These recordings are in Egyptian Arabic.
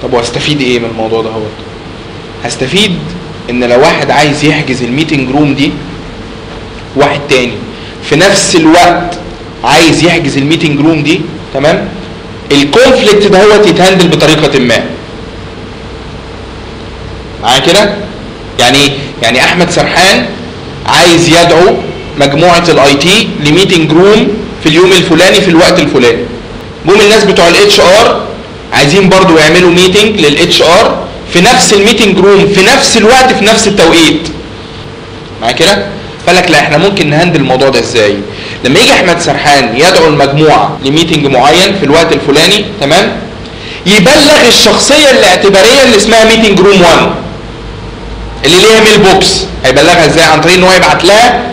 طب واستفيد ايه من الموضوع ده هو هستفيد ان لو واحد عايز يحجز الميتنج روم دي واحد تاني في نفس الوقت عايز يحجز الميتنج روم دي تمام الكونفليكت ده هو يتهندل بطريقه ما معايا كده يعني ايه؟ يعني احمد سرحان عايز يدعو مجموعه الاي تي لميتنج روم في اليوم الفلاني في الوقت الفلاني جم الناس بتوع الاتش ار عايزين برضو يعملوا ميتنج للاتش ار في نفس الميتنج روم في نفس الوقت في نفس التوقيت معايا كده قال لك لا احنا ممكن نهندل الموضوع ده ازاي لما يجي احمد سرحان يدعو المجموعه لميتنج معين في الوقت الفلاني تمام يبلغ الشخصيه الاعتباريه اللي اسمها ميتنج روم 1 اللي ليها ميل بوكس هيبلغها ازاي عن طريق ان هو يبعت لها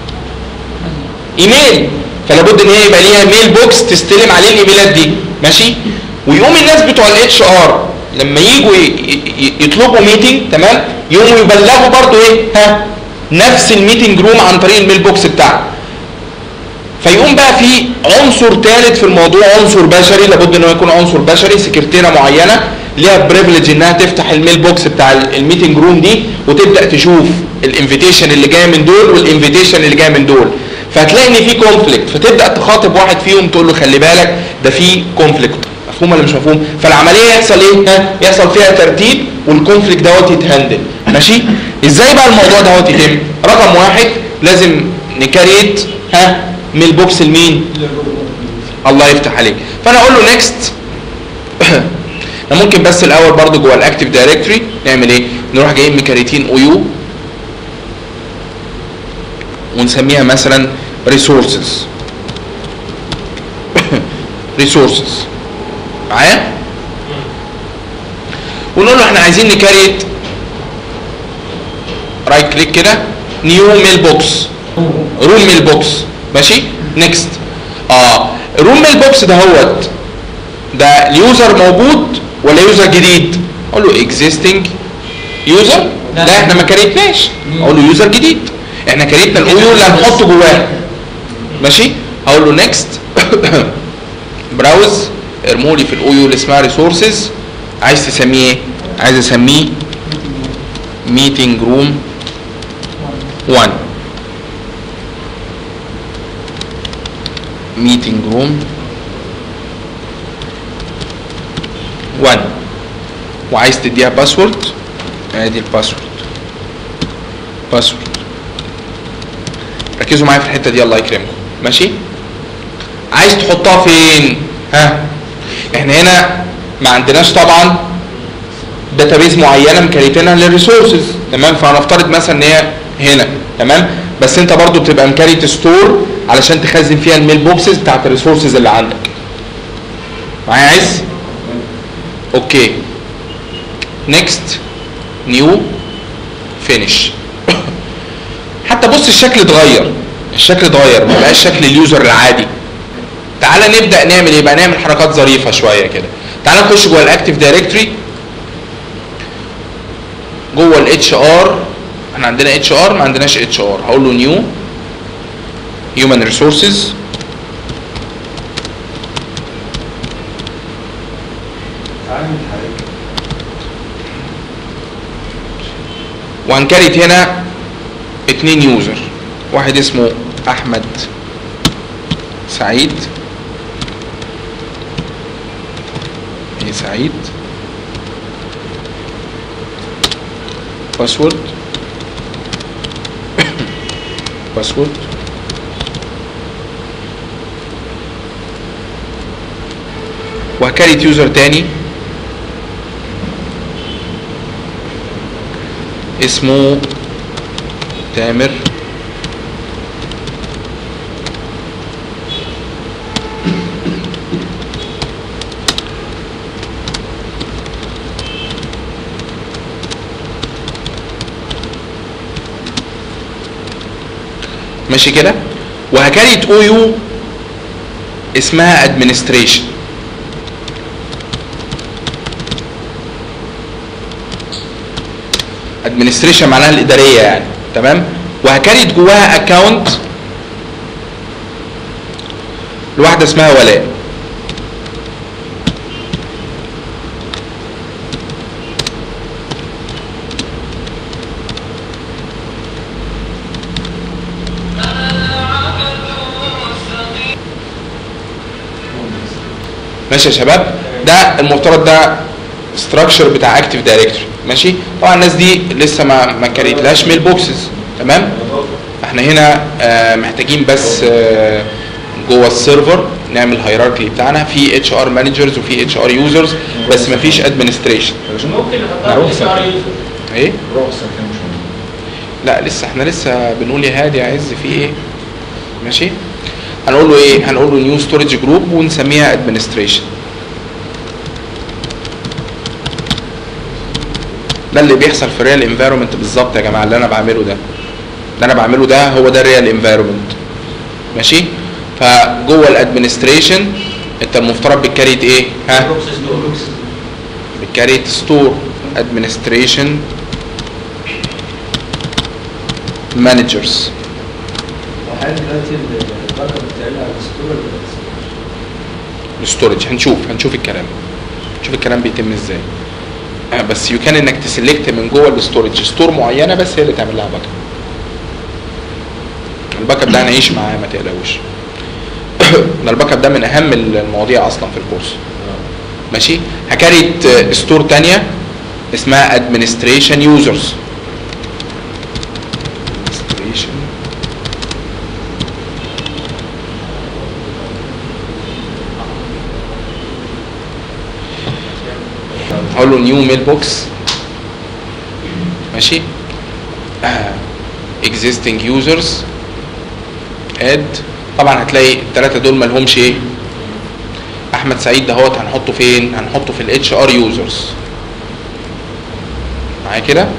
ايميل فلابد ان هي يبقى ليها ميل بوكس تستلم عليه الايميلات دي ماشي ويقوم الناس بتوع الاتش ار لما يجوا ي- ي- يطلبوا ميتنج تمام يقوموا يبلغوا برضو ايه ها نفس الميتنج روم عن طريق الميل بوكس بتاعها فيقوم بقى في عنصر ثالث في الموضوع عنصر بشري لابد انه يكون عنصر بشري سكرتيره معينه ليها بريفليج انها تفتح الميل بوكس بتاع ال- الميتنج روم دي وتبدا تشوف الانفيتيشن اللي جايه من دول والانفيتيشن اللي جايه من دول فهتلاقي ان في كونفليكت فتبدا تخاطب واحد فيهم تقول له خلي بالك ده في كونفليكت مفهوم ولا مش مفهوم فالعمليه يحصل ايه ها يحصل فيها ترتيب والكونفليكت دوت يتهندل ماشي ازاي بقى الموضوع دوت يتم رقم واحد لازم نكريت ها ميل بوكس لمين الله يفتح عليك فانا اقول له نيكست انا ممكن بس الاول برضو جوه الاكتيف دايركتوري نعمل ايه نروح جايين مكريتين او يو ونسميها مثلا ريسورسز ريسورسز معايا ونقول له احنا عايزين نكريت رايت كليك كده نيو ميل بوكس روم ميل بوكس ماشي نيكست اه الروم ميل بوكس ده هوت ده اليوزر موجود ولا يوزر جديد اقول له اكزيستنج يوزر لا. لا احنا ما كريتناش اقول له يوزر جديد احنا كريتنا الاو يو اللي هنحطه جواه ماشي هقول له نيكست براوز ارموا لي في الاو يو اللي اسمها ريسورسز عايز تسميه ايه عايز اسميه ميتنج روم 1 ميتنج روم 1 وعايز تديها باسورد ادي الباسورد باسورد ركزوا معايا في الحته دي الله يكرمكم ماشي عايز تحطها فين ها احنا هنا ما عندناش طبعا داتابيز معينه مكريتينها للريسورسز تمام فهنفترض مثلا ان هي هنا تمام بس انت برضو بتبقى مكريت ستور علشان تخزن فيها الميل بوكسز بتاعت الريسورسز اللي عندك معايا عايز اوكي نيكست نيو فينيش حتى بص الشكل اتغير الشكل اتغير ما بقاش شكل اليوزر العادي تعالى نبدا نعمل ايه بقى نعمل حركات ظريفه شويه كده تعالى نخش جوه الاكتيف دايركتوري جوه الاتش ار احنا عندنا اتش ار ما عندناش اتش ار هقول له نيو هيومن ريسورسز وهنكريت هنا اتنين يوزر واحد اسمه احمد سعيد ايه سعيد باسورد باسورد وهكريت يوزر تاني اسمه تامر ماشي كده وهكريت او يو اسمها ادمنستريشن ادمنستريشن معناها الاداريه يعني تمام وهكريت جواها اكونت لواحده اسمها ولاء ماشي يا شباب ده المفترض ده ستراكشر بتاع اكتيف دايركتوري ماشي طبعا الناس دي لسه ما ما كريتلهاش ميل بوكسز تمام احنا هنا آه، محتاجين بس آه، جوه السيرفر نعمل هيراركي بتاعنا في اتش ار مانجرز وفي اتش ار يوزرز بس ما فيش ادمنستريشن ممكن نحطها في ار يوزر ايه روح السكن مش مهم. لا لسه احنا لسه بنقول يا هادي يا عز في ايه ماشي هنقول له ايه هنقول له نيو ستورج جروب ونسميها ادمنستريشن ده اللي بيحصل في الريال انفايرمنت بالظبط يا جماعه اللي انا بعمله ده اللي انا بعمله ده هو ده الريال انفايرمنت ماشي فجوه الادمنستريشن انت المفترض بتكريت ايه ها بتكريت ستور ادمنستريشن مانجرز وحال دلوقتي الباك اب بتاعي على الستور ولا لا؟ الستورج هنشوف هنشوف الكلام نشوف الكلام بيتم ازاي آه، بس يو كان انك تسلكت من جوه الستورج ستور معينه بس هي اللي تعمل لها باك اب الباك اب ده هنعيش معاه ما تقلقوش ده الباك اب ده من اهم المواضيع اصلا في الكورس ماشي هكريت آه، ستور تانية اسمها administration users administration هقول له نيو ميل بوكس ماشي آه. existing users add طبعا هتلاقي الثلاثه دول مالهمش ايه احمد سعيد دهوت هنحطه فين هنحطه في الاتش ار يوزرز معايا كده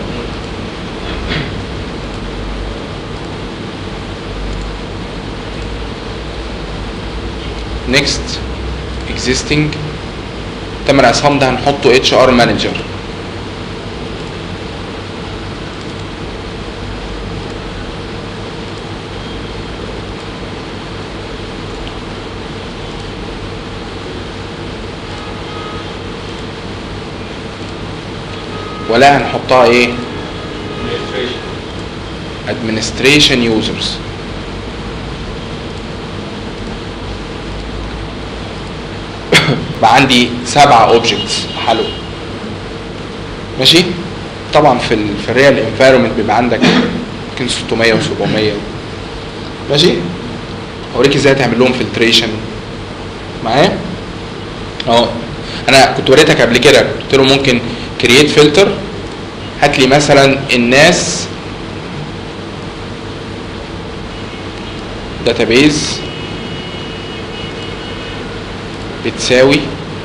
next existing تامر عصام ده هنحطه اتش ار مانجر ولا هنحطها ايه administration users بقى عندي سبعة اوبجكتس حلو ماشي طبعا في ال في الريال انفايرمنت بيبقى عندك يمكن 600 و700 ماشي اوريك ازاي تعمل لهم فلتريشن معايا اهو انا كنت وريتك قبل كده قلت له ممكن كرييت فلتر هات لي مثلا الناس داتابيز بتساوي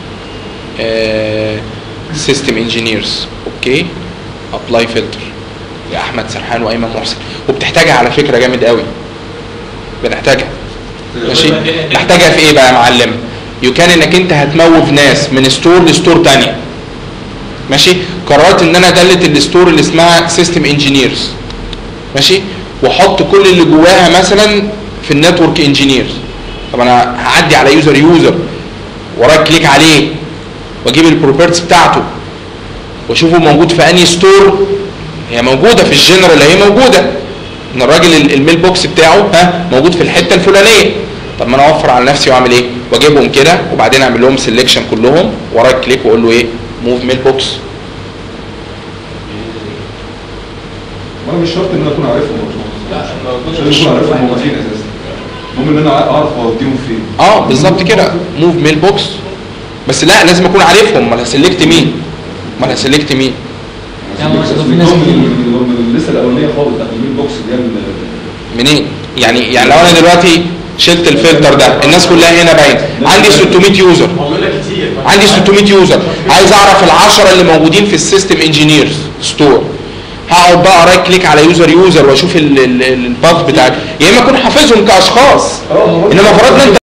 سيستم انجينيرز اوكي ابلاي فلتر يا احمد سرحان وايمن محسن وبتحتاجها على فكره جامد قوي بنحتاجها ماشي محتاجها في ايه بقى يا معلم يو كان انك انت هتموف ناس من ستور لستور تانية ماشي قررت ان انا ادلت الستور اللي اسمها سيستم انجينيرز ماشي واحط كل اللي جواها مثلا في النتورك انجينيرز طب انا هعدي على يوزر يوزر ورايت كليك عليه واجيب البروبرتس بتاعته واشوفه موجود في انهي ستور هي موجوده في الجنرال هي موجوده ان الراجل ال- الميل بوكس بتاعه ها موجود في الحته الفلانيه طب ما انا اوفر على نفسي واعمل ايه واجيبهم كده وبعدين اعمل لهم سيلكشن كلهم ورايت كليك واقول له ايه موف ميل بوكس وانا مش شرط ان انا اكون عارفهم لا مش موجود لازم اكون عارفهم هم فين اساسا المهم ان انا اعرف اوديهم فين اه بالظبط كده موف ميل بوكس بس لا لازم اكون عارفهم امال هسلكت مين امال هسلكت مين يعني هو أصل في ناس من- كتير. من- من اللسه الاولانيه خالص بتاعت الميل بوكس اللي هي ال- منين يعني يعني لو انا دلوقتي شلت الفلتر ده الناس كلها هنا باين عندي 600 يوزر هو بيقول لك كتير عندي 600 يوزر عايز اعرف العشرة اللي موجودين في السيستم انجينيرز ستور هقعد بقى رايت كليك على يوزر يوزر واشوف ال- ال- الباث بتاعك يا اما اكون حافظهم كاشخاص اه هو- انما فرضنا انت